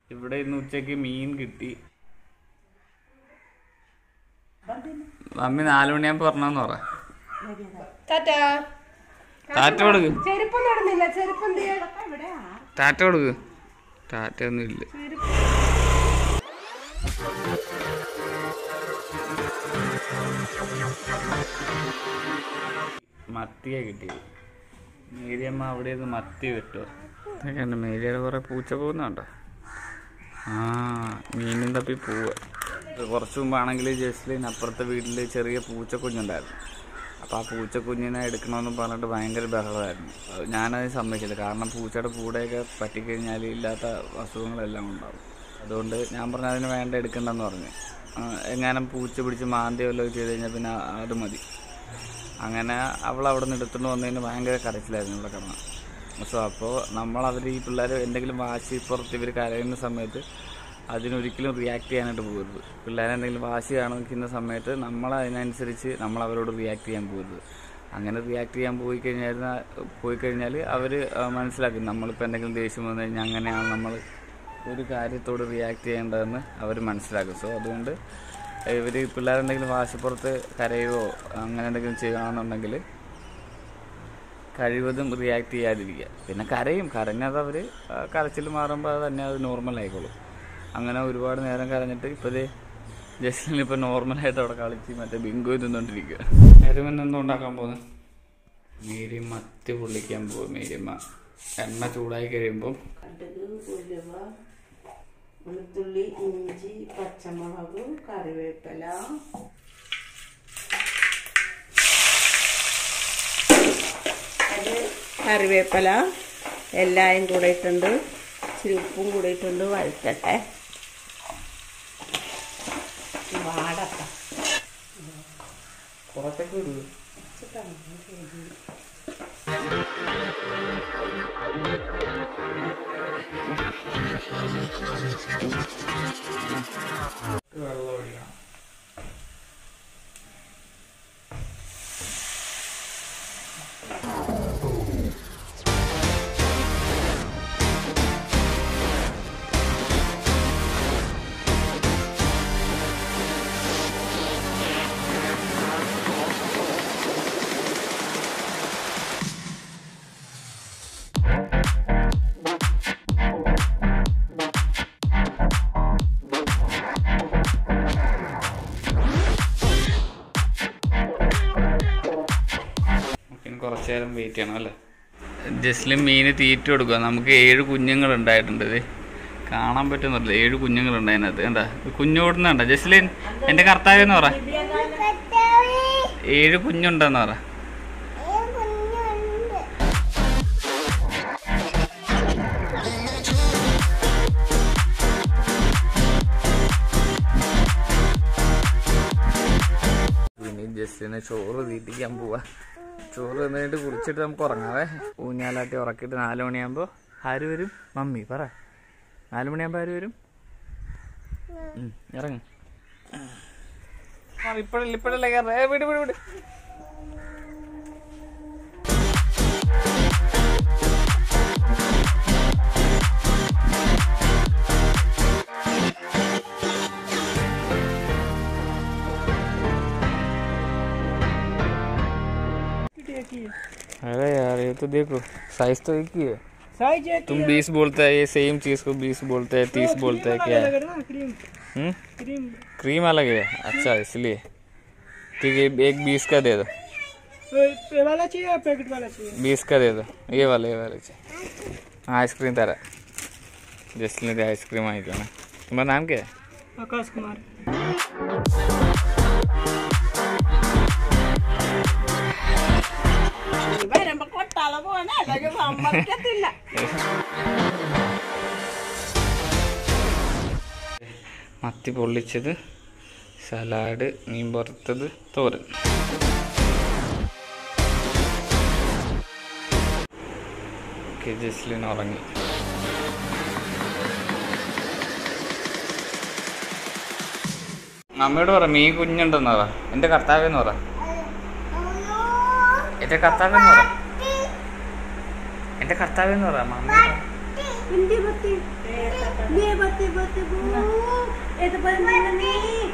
ഇവിടെ ഇന്ന് ഉച്ചയ്ക്ക് മീൻ കിട്ടി മമ്മി നാലു മണിയാകുമ്പോ പറഞ്ഞെന്ന് പറ ടാറ്റാ ടാറ്റ കൊടുക്ക് ചെരുപ്പൊന്നും ഇടുന്നില്ല ചെരുപ്പ് എന്ത് ചെയ്യാ? ടാറ്റ കൊടുക്ക് ടാറ്റ ഒന്നും ഇല്ല മത്തിയെ കിട്ടിയത് മേരിയമ്മ അവിടെ നിന്ന് മത്തി കിട്ടുമോ ഇതൊക്കെയുണ്ട് മേരിയുടെ കുറെ പൂച്ച പോകുന്നുണ്ടോ ആ മീനും തപ്പി പോവുക ഇത് കുറച്ച് മുമ്പാണെങ്കിൽ ജസ്ലിൻ അപ്പുറത്തെ വീട്ടിൽ ചെറിയ പൂച്ചക്കുഞ്ഞുണ്ടായിരുന്നു അപ്പോൾ ആ പൂച്ചക്കുഞ്ഞിനെ എടുക്കണമെന്ന് പറഞ്ഞിട്ട് ഭയങ്കര ബഹളമായിരുന്നു അത് ഞാനത് സമ്മതിച്ചില്ല കാരണം പൂച്ചയുടെ കൂടെയൊക്കെ പറ്റിക്കഴിഞ്ഞാൽ ഇല്ലാത്ത അസുഖങ്ങളെല്ലാം ഉണ്ടാവും അതുകൊണ്ട് ഞാൻ പറഞ്ഞ അതിന് വേണ്ട എടുക്കണ്ടെന്ന് പറഞ്ഞു ആ, എങ്ങാനും പൂച്ച പിടിച്ച് മാന്തിയോ വല്ലതും ചെയ്ത് കഴിഞ്ഞാൽ പിന്നെ അത് മതി അങ്ങനെ അവൾ അവിടെ നിന്ന് എടുത്തുകൊണ്ട് വന്നതിന് ഭയങ്കര കരച്ചിലായിരുന്നു ഇവിടെ കിടന്ന് സോ അപ്പോൾ നമ്മൾ അവർ ഈ പിള്ളേർ എന്തെങ്കിലും വാശി പുറത്ത് ഇവർ കരയുന്ന സമയത്ത് അതിനൊരിക്കലും റിയാക്ട് ചെയ്യാനായിട്ട് പോകരുത് പിള്ളേരെ എന്തെങ്കിലും വാശി കാണിക്കുന്ന സമയത്ത് നമ്മൾ അതിനനുസരിച്ച് നമ്മൾ അവരോട് റിയാക്ട് ചെയ്യാൻ പോകരുത് അങ്ങനെ റിയാക്ട് ചെയ്യാൻ പോയി കഴിഞ്ഞാൽ പോയി കഴിഞ്ഞാൽ അവർ മനസ്സിലാക്കും നമ്മളിപ്പോൾ എന്തെങ്കിലും ദേഷ്യം വന്നു കഴിഞ്ഞാൽ അങ്ങനെയാണ് നമ്മൾ ഒരു കാര്യത്തോട് റിയാക്ട് ചെയ്യേണ്ടതെന്ന് അവർ മനസ്സിലാക്കും സോ അതുകൊണ്ട് ഇവർ പിള്ളേരെന്തെങ്കിലും വാശിപ്പുറത്ത് കരയുകയോ അങ്ങനെ എന്തെങ്കിലും ചെയ്യുകയാണെന്നുണ്ടെങ്കിൽ കഴിവതും റിയാക്ട് ചെയ്യാതിരിക്കുക പിന്നെ കരയും കരഞ്ഞത് അവർ കരച്ചിൽ മാറുമ്പോൾ അത് തന്നെ അത് നോർമൽ ആയിക്കോളും അങ്ങനെ ഒരുപാട് നേരം കരഞ്ഞിട്ട് ഇപ്പോൾ ഇത് ജസ്റ്റിന് ഇപ്പോൾ നോർമലായിട്ട് അവിടെ കളിച്ച് മറ്റേ ബിങ്കോ തിന്നുകൊണ്ടിരിക്കുക നേരം എന്തോ ഉണ്ടാക്കാൻ പോകുന്നത് മീഡിയം മത്തി പൊള്ളിക്കാൻ പോകും മീഡിയമ്മ എണ്ണ ചൂടായി കഴിയുമ്പോൾ കടുക് ഉലുവ വെളുത്തുള്ളി ഇഞ്ചി പച്ചമുളക് കറിവേപ്പില അത് കറിവേപ്പില എല്ലായും കൂടെ ഇട്ടുണ്ട് ഇച്ചിരി ഉപ്പും കൂടെ ഇട്ടുണ്ട് വഴുത്തട്ടെ വാടക്ക കുറച്ചൊക്കെ ഇടുക വെള്ളം ഒഴിക്കണം പിന്നെ കുറച്ച് നേരം വെയിറ്റ് ചെയ്യണം അല്ലേ ജസ്ലിൻ മീന് തീറ്റ കൊടുക്കുക നമുക്ക് ഏഴ് കുഞ്ഞുങ്ങൾ ഉണ്ടായിട്ടുണ്ട് ഇത് കാണാൻ പറ്റുന്നില്ല ഏഴ് കുഞ്ഞുങ്ങളുണ്ട് അതിനകത്ത് എന്താ കുഞ്ഞു ഓടുന്നുണ്ടോ ജസ്ലിൻ എൻ്റെ കർത്താവ് എന്ന് പറ ഏഴ് കുഞ്ഞുണ്ടെന്ന് പറ പിന്നെ ജസ്റ്റിനെ ചോറ് തീറ്റിക്കാൻ പോവാ ചോറ് തിന്നിട്ട് കുളിച്ചിട്ട് നമുക്ക് ഉറങ്ങാവേ ഊഞ്ഞാലാട്ടി ഉറക്കിയിട്ട് നാല് മണിയാകുമ്പോൾ ആര് വരും മമ്മി പറ നാല് മണിയാകുമ്പോൾ ആര് വരും ഉം, ഇറങ്ങ് ഇപ്പഴല്ല ഇപ്പഴല്ലേ കയറ ഏ വിട് വിട് വിട് अरे यार ये तो देखो साइज तो एक ही है साइज एक तुम बीस बोलते हैं ये सेम चीज को बीस बोलते हैं तीस बोलते हैं क्या है ना क्रीम हम्म? क्रीम क्रीम अलग है अच्छा इसलिए ठीक है एक बीस का दे दो पे वाला चाहिए या पैकेट वाला चाहिए बीस का दे दो ये वाला ये वाला चाहिए आइसक्रीम तारा जसलिन आइसक्रीम आई ना तुम्हारा नाम क्या है आकाश कुमार വരുമ്പോ കൊട്ടാള പോണേ അല്ലെങ്കിൽ സമ്മതിക്കത്തില്ല മത്തി പൊള്ളിച്ചത് സലാഡ് മീൻ വറുത്തത് തോരൻ ഓക്കെ ജസ്ലിൻ ഉറങ്ങി അമ്മയോട് പറ മീൻ കുഞ്ഞുണ്ടെന്ന് പറ എന്റെ കർത്താവെന്ന് പറ എന്റെ കർത്താവെന്ന് പറ എന്റെ കർത്താവെന്ന് പറ മമ്മി എന്തി ബത്തി ലേ ബത്തി ബത്തി ബോ ഏത് പറഞ്ഞ നീ